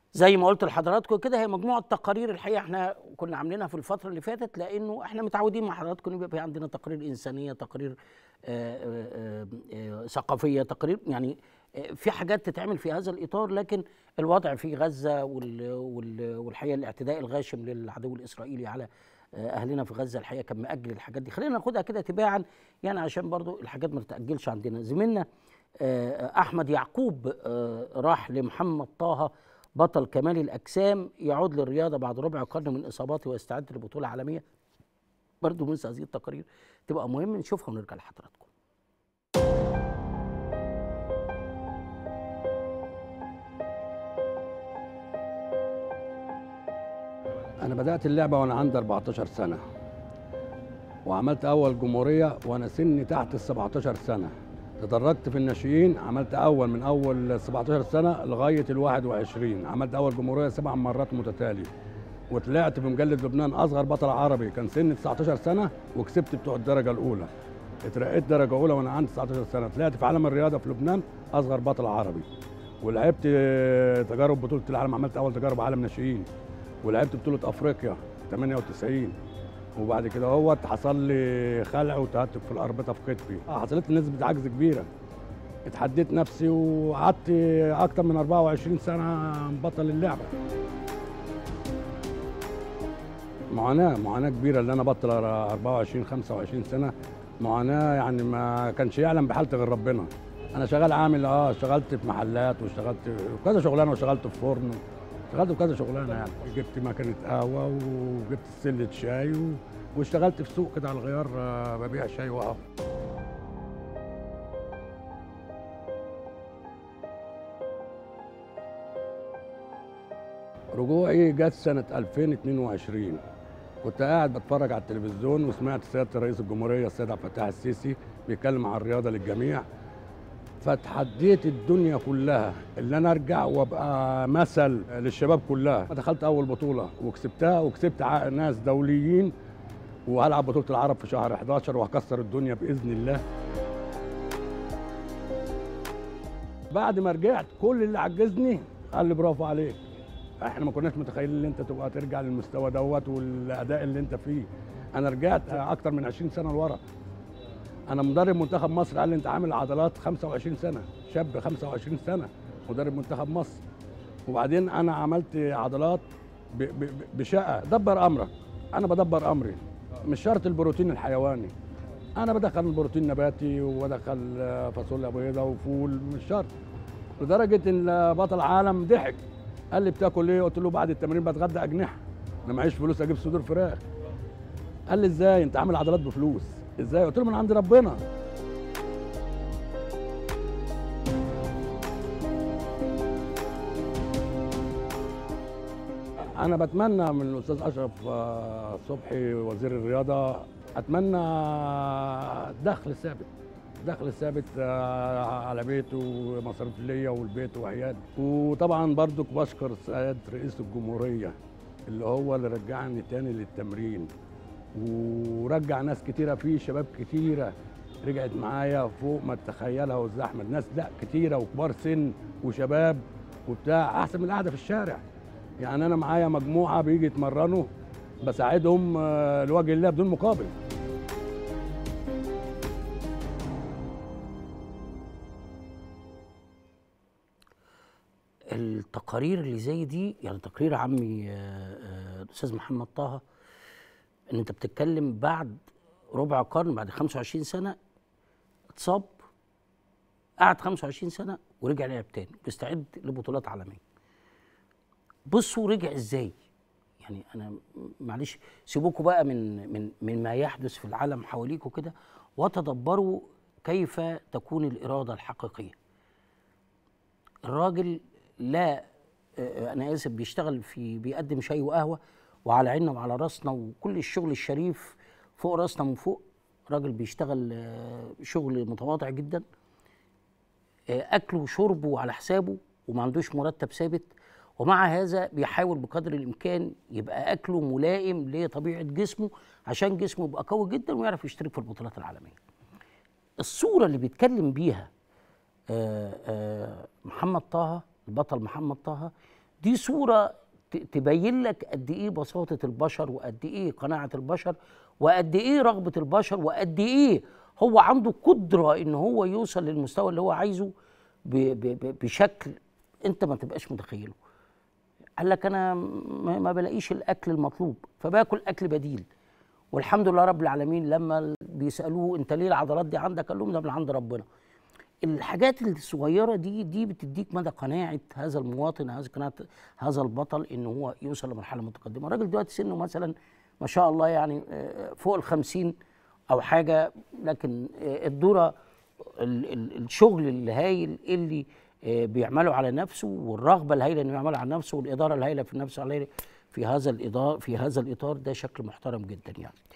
زي ما قلت لحضراتكم كده هي مجموعه تقارير الحقيقه احنا كنا عاملينها في الفتره اللي فاتت لانه احنا متعودين مع حضراتكم يبقى في عندنا تقارير انسانيه تقارير آه، آه، آه، ثقافيه تقارير يعني آه، في حاجات تتعمل في هذا الاطار لكن الوضع في غزه وال- وال- والحقيقه الاعتداء الغاشم للعدو الاسرائيلي على آه، اهلنا في غزه الحقيقه كان مأجل الحاجات دي خلينا ناخدها كده تباعا يعني عشان برضو الحاجات ما تتأجلش عندنا زميلنا آه، احمد يعقوب آه، راح لمحمد طه بطل كمال الاجسام يعود للرياضه بعد ربع قرن من اصاباته ويستعد لبطوله عالميه برضو مثل هذه التقارير تبقى مهم نشوفها ونرجع لحضراتكم أنا بدأت اللعبة وأنا عندي 14 سنة وعملت أول جمهورية وأنا سني تحت ال 17 سنة تدرجت في الناشئين عملت أول من أول 17 سنة لغاية ال 21 عملت أول جمهورية سبع مرات متتالية وطلعت في مجلة لبنان أصغر بطل عربي كان سني 19 سنة وكسبت بتوع الدرجة الأولى اترقيت درجة أولى وأنا عندي 19 سنة طلعت في عالم الرياضة في لبنان أصغر بطل عربي ولعبت تجارب بطولة العالم عملت أول تجارب عالم ناشئين ولعبت بطولة أفريقيا 98 وبعد كده هو حصل لي خلع وتهتك في الأربطة في كتفي آه، حصلت لي نسبة عجز كبيرة اتحديت نفسي وقعدت أكتر من 24 سنة بطل اللعبة معاناة معاناة كبيرة اللي أنا بطل 24 25 سنة معاناة يعني ما كانش يعلم بحالتي غير ربنا أنا شغال عامل اه اشتغلت في محلات واشتغلت في كذا شغلانة واشتغلت في فرن اشتغلت في كذا شغلانة يعني جبت مكنة قهوة وجبت سلة شاي و... واشتغلت في سوق كده على الغيار آه، ببيع شاي وقهوة رجوعي جت سنة 2022 كنت قاعد بتفرج على التلفزيون وسمعت سيادة رئيس الجمهورية السيد عبد الفتاح السيسي بيتكلم عن الرياضة للجميع فتحديت الدنيا كلها اللي انا ارجع وابقى مثل للشباب كلها دخلت اول بطولة وكسبتها وكسبت ع- ناس دوليين وهلعب بطولة العرب في شهر 11 وهكسر الدنيا بإذن الله بعد ما رجعت كل اللي عجزني قال لي برافو عليك احنا ما كناش متخيلين ان انت تبقى ترجع للمستوى دوت والاداء اللي انت فيه انا رجعت اكتر من 20 سنه لورا انا مدرب منتخب مصر قال لي انت عامل عضلات 25 سنه شاب 25 سنه مدرب منتخب مصر وبعدين انا عملت عضلات ب- ب- ب- بشقه دبر امرك انا بدبر امري مش شرط البروتين الحيواني انا بدخل البروتين نباتي وبدخل آه، فاصوليا بيضاء وفول مش شرط لدرجه ان بطل عالم ضحك قال لي بتاكل ايه قلت له بعد التمرين بتغدى اجنحه انا معيش فلوس اجيب صدور فراخ قال لي ازاي انت عامل عضلات بفلوس ازاي قلت له من عند ربنا انا بتمنى من الاستاذ اشرف آه، صبحي وزير الرياضه اتمنى دخل ثابت دخل ثابت آه، على بيته ومصاريف ليا والبيت وعيالي وطبعا برضك بشكر سياده رئيس الجمهوريه اللي هو اللي رجعني تاني للتمرين ورجع ناس كتيره في شباب كتيره رجعت معايا فوق ما تتخيلها والزحمه الناس لا كتيره وكبار سن وشباب وبتاع احسن من القعده في الشارع يعني انا معايا مجموعه بيجي يتمرنوا بساعدهم آه، لوجه الله بدون مقابل التقارير اللي زي دي يعني تقرير عمي آه، آه، الاستاذ محمد طه ان انت بتتكلم بعد ربع قرن بعد 25 سنه اتصاب قعد 25 سنه ورجع لعب تاني بيستعد لبطولات عالميه بصوا رجع ازاي يعني انا معلش سيبوكوا بقى من من من ما يحدث في العالم حواليكوا كده وتدبروا كيف تكون الاراده الحقيقيه الراجل لا آه، انا اسف بيشتغل في بيقدم شاي وقهوه وعلى عيننا وعلى راسنا وكل الشغل الشريف فوق راسنا من فوق راجل بيشتغل آه، شغل متواضع جدا آه، اكله وشربه على حسابه وما عندوش مرتب ثابت ومع هذا بيحاول بقدر الامكان يبقى اكله ملائم لطبيعه جسمه عشان جسمه يبقى قوي جدا ويعرف يشترك في البطولات العالميه. الصوره اللي بيتكلم بيها آه، آه، محمد طه البطل محمد طه دي صوره ت- تبين لك قد ايه بساطه البشر وقد ايه قناعه البشر وقد ايه رغبه البشر وقد ايه هو عنده قدره ان هو يوصل للمستوى اللي هو عايزه ب ب ب بشكل انت ما تبقاش متخيله قال لك انا ما ما بلاقيش الاكل المطلوب فباكل اكل بديل والحمد لله رب العالمين لما بيسالوه انت ليه العضلات دي عندك قال لهم ده من عند ربنا الحاجات الصغيره دي دي بتديك مدى قناعه هذا المواطن هذا قناعه هذا البطل ان هو يوصل لمرحله متقدمه الراجل دلوقتي سنه مثلا ما شاء الله يعني آه، فوق الخمسين او حاجه لكن آه، الذره ال- ال- الشغل الهايل اللي آه، بيعمله على نفسه والرغبه الهائله انه يعملها على نفسه والاداره الهائله في نفسه عليه في هذا الاداره في هذا الاطار ده شكل محترم جدا يعني